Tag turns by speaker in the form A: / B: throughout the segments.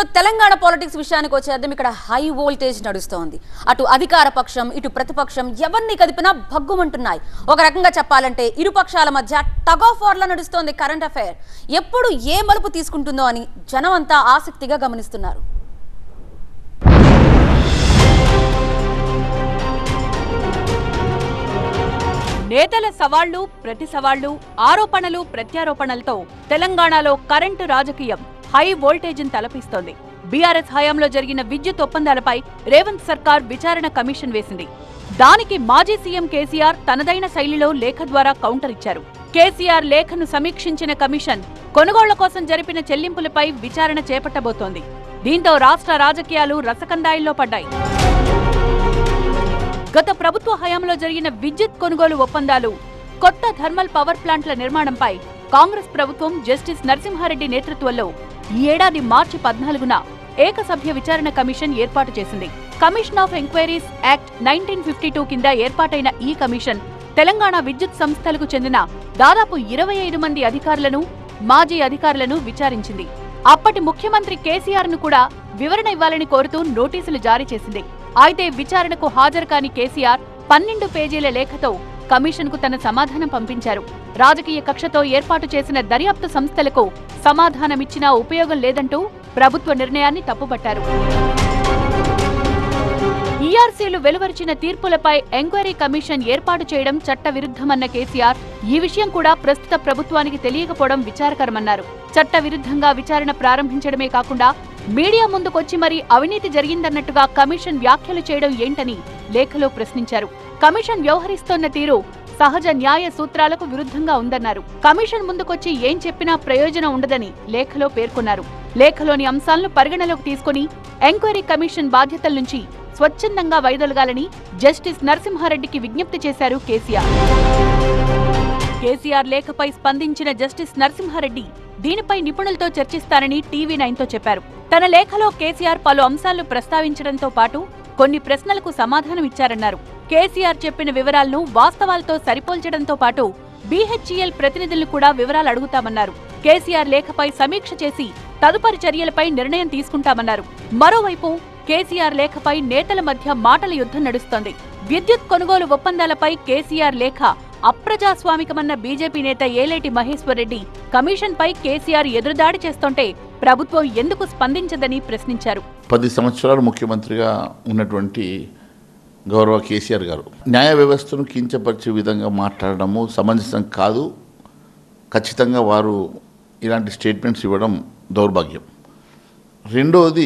A: ఏపీలో తెలంగాణ పాలిటిక్స్ విషయానికి వచ్చేద్దాం ఇక్కడ హై వోల్టేజ్ నడుస్తోంది అటు అధికార పక్షం ఇటు ప్రతిపక్షం ఎవరిని కదిపినా భగ్గుమంటున్నాయి ఒక రకంగా చెప్పాలంటే ఇరు పక్షాల మధ్య టగ్ ఆఫ్ వార్ లా నడుస్తోంది కరెంట్ అఫైర్ ఎప్పుడు ఏ మలుపు తీసుకుంటుందో అని జనం అంతా ఆసక్తిగా గమనిస్తున్నారు
B: నేతల సవాళ్లు ప్రతి సవాళ్లు ఆరోపణలు ప్రత్యారోపణలతో తెలంగాణలో కరెంటు రాజకీయం హై వోల్టేజ్ తలపిస్తోంది బీఆర్ఎస్ హయాంలో జరిగిన విద్యుత్ ఒప్పందాలపై రేవంత్ సర్కార్ విచారణ కమిషన్ వేసింది దానికి మాజీ సీఎం కేసీఆర్ తనదైన శైలిలో లేఖ ద్వారా కౌంటర్ ఇచ్చారు కేసీఆర్ లేఖను సమీక్షించిన కమిషన్ కొనుగోళ్ల కోసం జరిపిన చెల్లింపులపై విచారణ చేపట్టబోతోంది దీంతో రాష్ట్ర రాజకీయాలు రసకందాయిల్లో పడ్డాయి గత ప్రభుత్వ హయాంలో జరిగిన విద్యుత్ కొనుగోలు ఒప్పందాలు కొత్త థర్మల్ పవర్ ప్లాంట్ల నిర్మాణంపై కాంగ్రెస్ ప్రభుత్వం జస్టిస్ నరసింహారెడ్డి నేతృత్వంలో ఈ ఏడాది మార్చి పద్నాలుగున ఏకసభ్య విచారణ కమిషన్ ఏర్పాటు చేసింది commission of inquiries act nineteen fifty two కింద ఏర్పాటైన ఈ కమిషన్ తెలంగాణ విద్యుత్ సంస్థలకు చెందిన దాదాపు ఇరవై ఐదు మంది అధికారులను మాజీ అధికారులను విచారించింది అప్పటి ముఖ్యమంత్రి కేసీఆర్ ను కూడా వివరణ ఇవ్వాలని కోరుతూ నోటీసులు జారీ చేసింది అయితే విచారణకు హాజరు కాని కేసీఆర్ పన్నెండు పేజీల లేఖతో కమిషన్ కు తన సమాధానం పంపించారు రాజకీయ కక్షతో ఏర్పాటు చేసిన దర్యాప్తు సంస్థలకు సమాధానమిచ్చినా ఉపయోగం లేదంటూ ప్రభుత్వ నిర్ణయాన్ని తప్పుపట్టారు ఈఆర్సీలు వెలువరిచిన తీర్పులపై ఎంక్వైరీ కమిషన్ ఏర్పాటు చేయడం చట్టవిరుద్ధమన్న కేసీఆర్ ఈ విషయం కూడా ప్రస్తుత ప్రభుత్వానికి తెలియకపోవడం విచారకరమన్నారు చట్టవిరుద్ధంగా విచారణ ప్రారంభించడమే కాకుండా మీడియా ముందుకొచ్చి మరీ అవినీతి జరిగిందన్నట్టుగా కమిషన్ వ్యాఖ్యలు చేయడం ఏంటని లేఖలో ప్రశ్నించారు కమిషన్ వ్యవహరిస్తోన్న తీరు సహజ న్యాయ సూత్రాలకు విరుద్ధంగా ఉందన్నారు కమిషన్ ముందుకొచ్చి ఏం చెప్పినా ప్రయోజనం ఉండదని లేఖలో పేర్కొన్నారు లేఖలోని అంశాలను పరిగణలోకి తీసుకుని ఎంక్వైరీ కమిషన్ బాధ్యతల నుంచి స్వచ్ఛందంగా వైదొలగాలని జస్టిస్ నరసింహారెడ్డికి విజ్ఞప్తి చేశారు కేసీఆర్ కేసీఆర్ లేఖపై స్పందించిన జస్టిస్ నరసింహారెడ్డి దీనిపై నిపుణులతో చర్చిస్తారని టీవీ నైన్తో చెప్పారు తన లేఖలో కేసీఆర్ పలు అంశాలను ప్రస్తావించడంతో పాటు కొన్ని ప్రశ్నలకు సమాధానం ఇచ్చారన్నారు కేసీఆర్ చెప్పిన వివరాలను వాస్తవాలతో సరిపోల్చడంతో పాటు బీహెచ్ఈఎల్ ప్రతినిధులను కూడా వివరాలు అడుగుతామన్నారు కేసీఆర్ లేఖపై సమీక్ష చేసి తదుపరి చర్యలపై నిర్ణయం తీసుకుంటామన్నారు మరోవైపు కేసీఆర్ లేఖపై నేతల మధ్య మాటల యుద్ధం నడుస్తోంది విద్యుత్ కొనుగోలు ఒప్పందాలపై కేసీఆర్ లేఖ అప్రజాస్వామికమన్న బీజేపీ నేత ఏలేటి మహేశ్వర్ రెడ్డి కమిషన్ పై కేసీఆర్ ఎదురుదాడి చేస్తుంటే ప్రభుత్వం ఎందుకు స్పందించదని ప్రశ్నించారు
C: పది సంవత్సరాలు ముఖ్యమంత్రిగా ఉన్నటువంటి గౌరవ కేసీఆర్ గారు న్యాయ వ్యవస్థను కించపరిచే విధంగా మాట్లాడడము సమంజసం కాదు ఖచ్చితంగా వారు ఇలాంటి స్టేట్మెంట్స్ ఇవ్వడం దౌర్భాగ్యం రెండవది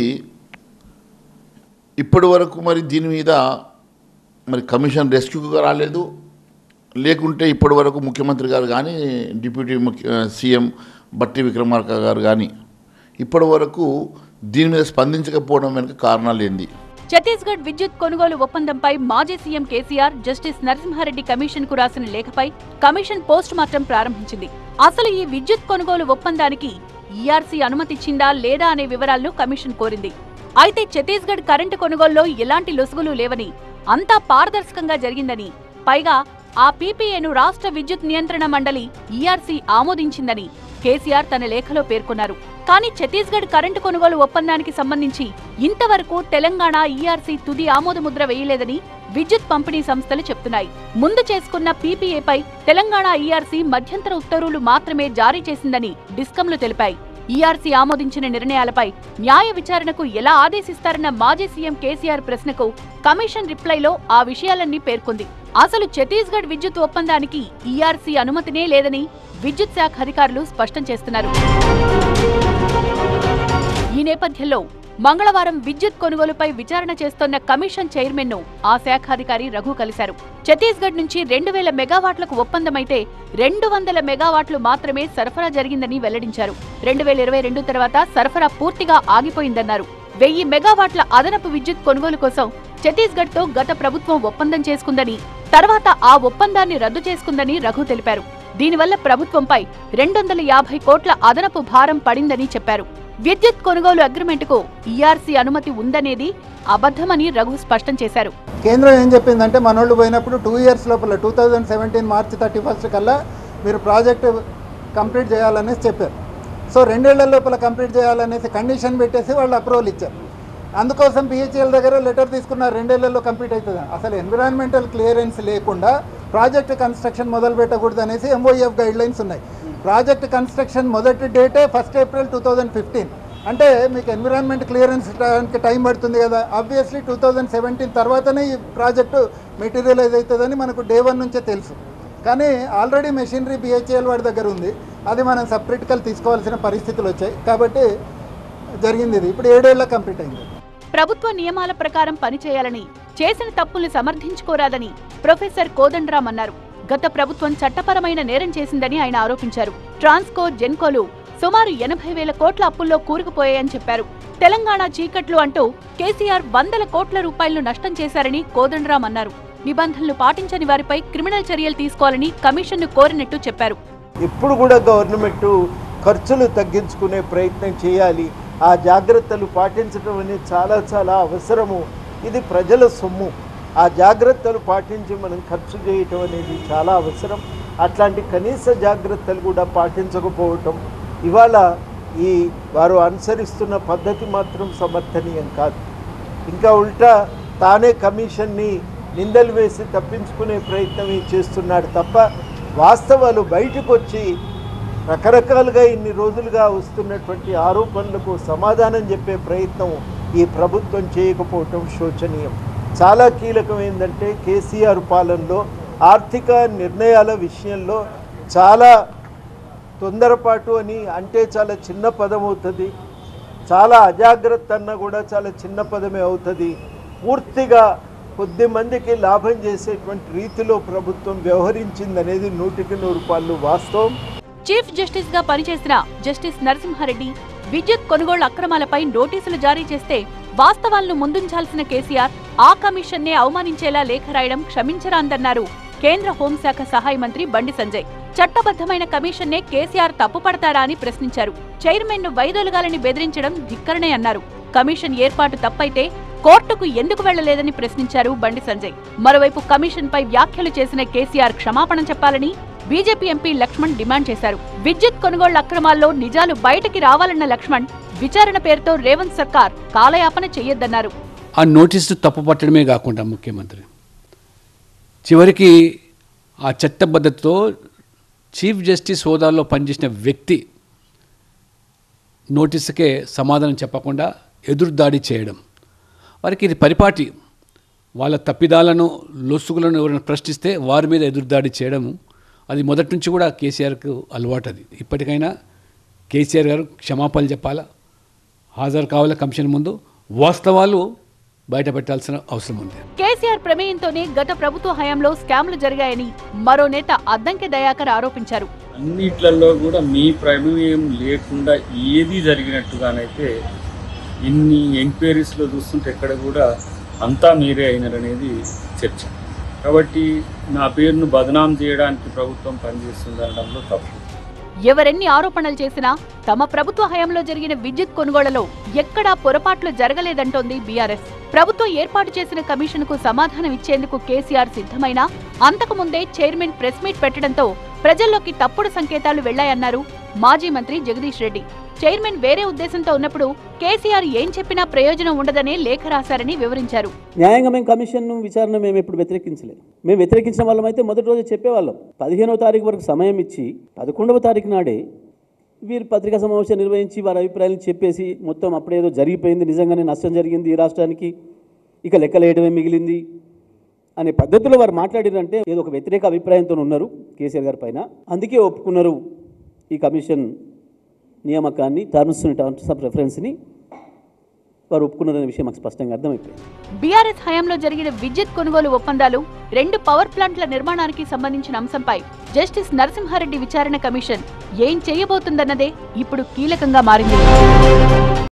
C: ఇప్పటి వరకు మరి దీని మీద మరి కమిషన్ రెస్క్యూగా రాలేదు లేకుంటే ఇప్పటి వరకు ముఖ్యమంత్రి గారు కానీ డిప్యూటీ ముఖ్య సీఎం బట్టి విక్రమార్క గారు కానీ ఇప్పటి వరకు దీని మీద స్పందించకపోవడం వెనుక కారణాలు ఏంది
B: ఛత్తీస్గఢ్ విద్యుత్ కొనుగోలు ఒప్పందంపై మాజీ CM KCR justice Narasimha Reddy commission కు రాసిన లేఖపై కమిషన్ పోస్ట్ మార్టం ప్రారంభించింది అసలు ఈ విద్యుత్ కొనుగోలు ఒప్పందానికి ఈఆర్సీ అనుమతిచ్చిందా లేదా అనే వివరాలను కమిషన్ కోరింది అయితే ఛత్తీస్గఢ్ కరెంటు కొనుగోలులో ఎలాంటి లొసుగులు లేవని అంతా పారదర్శకంగా జరిగిందని పైగా ఆ పీపీఏను రాష్ట్ర విద్యుత్ నియంత్రణ మండలి ఈఆర్సీ ఆమోదించిందని కేసీఆర్ తన లేఖలో పేర్కొన్నారు కానీ ఛత్తీస్గఢ్ కరెంటు కొనుగోలు ఒప్పందానికి సంబంధించి ఇంతవరకు తెలంగాణ ఈఆర్సీ తుది ఆమోదముద్ర వేయలేదని విద్యుత్ పంపిణీ సంస్థలు చెప్తున్నాయి ముందు చేసుకున్న పీపీఏపై తెలంగాణ ఈఆర్సీ మధ్యంతర ఉత్తర్వులు మాత్రమే జారీ చేసిందని డిస్కంలు తెలిపాయి ఈఆర్సీ ఆమోదించిన నిర్ణయాలపై న్యాయ విచారణకు ఎలా ఆదేశిస్తారన్న మాజీ సీఎం కేసీఆర్ ప్రశ్నకు కమిషన్ రిప్లైలో ఆ విషయాలన్నీ పేర్కొంది అసలు ఛత్తీస్గఢ్ విద్యుత్ ఒప్పందానికి ఈఆర్సీ అనుమతినే లేదని విద్యుత్ శాఖ అధికారులు స్పష్టం చేస్తున్నారు ఈ నేపథ్యంలో మంగళవారం విద్యుత్ కొనుగోలుపై విచారణ చేస్తోన్న కమిషన్ చైర్మన్ ను ఆ శాఖాధికారి రఘు కలిశారు ఛత్తీస్గఢ్ నుంచి రెండు వేల మెగావాట్లకు ఒప్పందమైతే రెండు వందల మెగావాట్లు మాత్రమే సరఫరా జరిగిందని వెల్లడించారు రెండు వేల ఇరవై రెండు తర్వాత సరఫరా పూర్తిగా ఆగిపోయిందన్నారు వెయ్యి మెగావాట్ల అదనపు విద్యుత్ కొనుగోలు కోసం ఛత్తీస్గఢ్ తో గత ప్రభుత్వం ఒప్పందం చేసుకుందని తర్వాత ఆ ఒప్పందాన్ని రద్దు చేసుకుందని రఘు తెలిపారు దీనివల్ల ప్రభుత్వంపై రెండు వందల యాభై కోట్ల అదనపు భారం పడిందని చెప్పారు విద్యుత్ కొనుగోలు అగ్రిమెంటుకు ఈఆర్సీ అనుమతి ఉందనేది అబద్ధమని రఘు స్పష్టం చేశారు
D: కేంద్రం ఏం చెప్పిందంటే మనోళ్ళు పోయినప్పుడు టూ ఇయర్స్ లోపల two thousand seventeen March thirty first కల్లా మీరు ప్రాజెక్ట్ కంప్లీట్ చేయాలనేసి చెప్పారు సో రెండేళ్ల లోపల కంప్లీట్ చేయాలనేసి కండిషన్ పెట్టేసి వాళ్ళు అప్రూవల్ ఇచ్చారు అందుకోసం పిహెచ్ఎల్ దగ్గర లెటర్ తీసుకున్నారు రెండేళ్లలో కంప్లీట్ అవుతుంది అసలు ఎన్విరాన్మెంటల్ క్లియరెన్స్ లేకుండా ప్రాజెక్ట్ కన్స్ట్రక్షన్ మొదలు పెట్టకూడదు అనేసి ఎంఓఈఎఫ్ గైడ్ లైన్స్ ఉన్నాయి ప్రాజెక్ట్ కన్స్ట్రక్షన్ మొదటి డేటే first April two thousand fifteen అంటే మీకు ఎన్విరాన్మెంట్ క్లియరెన్స్ ఇవ్వడానికి టైం పడుతుంది కదా ఆబ్వియస్లీ టూ థౌజండ్ సెవెంటీన్ తర్వాతనే ఈ ప్రాజెక్టు మెటీరియలైజ్ అవుతుందని మనకు డే వన్ నుంచే తెలుసు కానీ ఆల్రెడీ మెషినరీ బిహెచ్ఎల్ వాడి దగ్గర ఉంది అది మనం సపరేట్కల్ తీసుకోవాల్సిన పరిస్థితులు వచ్చాయి కాబట్టి జరిగింది ఇది ఇప్పుడు ఏడేళ్ళ కంప్లీట్ అయింది
B: ప్రభుత్వ నియమాల ప్రకారం పనిచేయాలని చేసిన తప్పుల్ని సమర్థించుకోరాదని ప్రొఫెసర్ కోదండరాం అన్నారు గత ప్రభుత్వం చట్టపరమైన నేరం చేసిందని ఆయన ఆరోపించారు ట్రాన్స్కో జెన్కోలు సుమారు ఎనభై వేల కోట్ల అప్పుల్లో కూరుకుపోయాయని చెప్పారు తెలంగాణ చీకట్లు అంటూ కేసీఆర్ వందల కోట్ల రూపాయలను నష్టం చేశారని కోదండరాం అన్నారు నిబంధనలు పాటించని వారిపై క్రిమినల్ చర్యలు తీసుకోవాలని కమిషన్ను కోరినట్టు చెప్పారు
E: ఇప్పుడు కూడా గవర్నమెంట్ ఖర్చులు తగ్గించుకునే ప్రయత్నం చేయాలి ఆ జాగ్రత్తలు పాటించడం అనేది చాలా చాలా అవసరము ఇది ప్రజల సొమ్ము ఆ జాగ్రత్తలు పాటించి మనం ఖర్చు చేయటం అనేది చాలా అవసరం అట్లాంటి కనీస జాగ్రత్తలు కూడా పాటించకపోవటం ఇవాళ ఈ వారు అనుసరిస్తున్న పద్ధతి మాత్రం సమర్థనీయం కాదు ఇంకా ఉల్టా తానే కమిషన్ని నిందలు వేసి తప్పించుకునే ప్రయత్నమే చేస్తున్నాడు తప్ప వాస్తవాలు బయటకు వచ్చి రకరకాలుగా ఇన్ని రోజులుగా వస్తున్నటువంటి ఆరోపణలకు సమాధానం చెప్పే ప్రయత్నం ఈ ప్రభుత్వం చేయకపోవటం శోచనీయం చాలా కీలకం ఏంటంటే కేసీఆర్ పాలనలో ఆర్థిక నిర్ణయాల విషయంలో చాలా తొందరపాటు అని అంటే చాలా చిన్న పదం అవుతుంది చాలా అజాగ్రత్త అన్న కూడా చాలా చిన్న పదమే అవుతుంది పూర్తిగా కొద్ది మందికి లాభం చేసేటువంటి రీతిలో ప్రభుత్వం వ్యవహరించిందనేది నూటికి నూరు రూపాయలు వాస్తవం
B: చీఫ్ జస్టిస్ గా పనిచేసిన జస్టిస్ నరసింహారెడ్డి విద్యుత్ కొనుగోళ్ల అక్రమాలపై నోటీసులు జారీ చేస్తే వాస్తవాలను ముందుంచాల్సిన కేసీఆర్ ఆ కమిషన్నే అవమానించేలా లేఖ రాయడం క్షమించరాందన్నారు కేంద్ర హోంశాఖ సహాయ మంత్రి బండి సంజయ్ చట్టబద్ధమైన కమిషన్నే కేసీఆర్ తప్పుపడతారా అని ప్రశ్నించారు చైర్మన్ ను వైదొలగాలని బెదిరించడం ధిక్కరనే అన్నారు కమిషన్ ఏర్పాటు తప్పైతే కోర్టుకు ఎందుకు వెళ్లలేదని ప్రశ్నించారు బండి సంజయ్ మరోవైపు కమిషన్ పై వ్యాఖ్యలు చేసిన కేసీఆర్ క్షమాపణ చెప్పాలని బీజేపీ ఎంపీ లక్ష్మణ్ డిమాండ్ చేశారు విద్యుత్ కొనుగోళ్ల అక్రమాల్లో నిజాలు బయటికి రావాలన్న లక్ష్మణ్ విచారణ పేరుతో రేవంత్ సర్కార్ కాలయాపన చెయ్యొద్దన్నారు
F: ఆ నోటీసును తప్పుపట్టడమే కాకుండా ముఖ్యమంత్రి చివరికి ఆ చట్టబద్ధతతో చీఫ్ జస్టిస్ హోదాలో పనిచేసిన వ్యక్తి నోటీసుకే సమాధానం చెప్పకుండా ఎదురుదాడి చేయడం వారికి ఇది పరిపాటి వాళ్ళ తప్పిదాలను లొసుగులను ఎవరైనా ప్రశ్నిస్తే వారి మీద ఎదురుదాడి చేయడము అది మొదటి నుంచి కూడా కేసీఆర్కు అలవాటు అది ఇప్పటికైనా కేసీఆర్ గారు క్షమాపణలు చెప్పాలా హాజరు కావాలా కమిషన్ ముందు వాస్తవాలు బయట పెట్టాల్సిన అవసరం ఉంది
B: కేసీఆర్ ప్రమేయంతోనే గత ప్రభుత్వ హయాంలో స్కామ్లు జరిగాయని మరో నేత అద్దంకి దయాకర్ ఆరోపించారు
G: అన్నిట్లలో కూడా మీ ప్రమేయం లేకుండా ఏది జరిగినట్టుగానైతే ఇన్ని ఎంక్వైరీస్లో చూస్తుంటే ఎక్కడ కూడా అంతా మీరే అయినారనేది చర్చ కాబట్టి నా పేరును బదనాం చేయడానికి ప్రభుత్వం పనిచేస్తుంది అనడంలో తప్పు
B: ఎవరెన్ని ఆరోపణలు చేసినా తమ ప్రభుత్వ హయాంలో జరిగిన విద్యుత్ కొనుగోళ్లలో ఎక్కడా పొరపాట్లు జరగలేదంటోంది బీఆర్ఎస్ ప్రభుత్వం ఏర్పాటు చేసిన కమిషన్కు సమాధానం ఇచ్చేందుకు కేసీఆర్ సిద్ధమైనా అంతకుముందే చైర్మన్ ప్రెస్ మీట్ పెట్టడంతో ప్రజల్లోకి తప్పుడు సంకేతాలు వెళ్లాయన్నారు మాజీ మంత్రి జగదీష్ రెడ్డి చైర్మన్ వేరే ఉద్దేశంతో ఉన్నప్పుడు కేసీఆర్ ఏం చెప్పినా ప్రయోజనం ఉండదనే లేఖ రాశారని వివరించారు
H: న్యాయంగా మేము కమిషన్ విచారణ మేము ఎప్పుడు వ్యతిరేకించలేదు మేము వ్యతిరేకించిన వాళ్ళం అయితే మొదటి రోజు చెప్పేవాళ్ళం పదిహేనవ తారీఖు వరకు సమయం ఇచ్చి పదకొండవ తారీఖు నాడే వీరు పత్రికా సమావేశం నిర్వహించి వారి అభిప్రాయాలు చెప్పేసి మొత్తం అప్పుడేదో జరిగిపోయింది నిజంగానే నష్టం జరిగింది ఈ రాష్ట్రానికి ఇక లెక్కలేయడమే మిగిలింది అనే పద్ధతిలో వారు మాట్లాడినంటే ఏదో ఒక వ్యతిరేక అభిప్రాయంతో ఉన్నారు కేసీఆర్ గారి పైన అందుకే ఒప్పుకున్నారు ఈ కమిషన్ నియామకాన్ని టర్మ్స్ టర్మ్స్ ఆఫ్ రెఫరెన్స్ని వారు ఒప్పుకున్నారనే విషయం మాకు స్పష్టంగా అర్థమైపోయింది
B: బీఆర్ఎస్ హయాంలో జరిగిన విద్యుత్ కొనుగోలు ఒప్పందాలు రెండు పవర్ ప్లాంట్ల నిర్మాణానికి సంబంధించిన అంశంపై జస్టిస్ నరసింహారెడ్డి విచారణ కమిషన్ ఏం చేయబోతుందన్నదే ఇప్పుడు కీలకంగా మారింది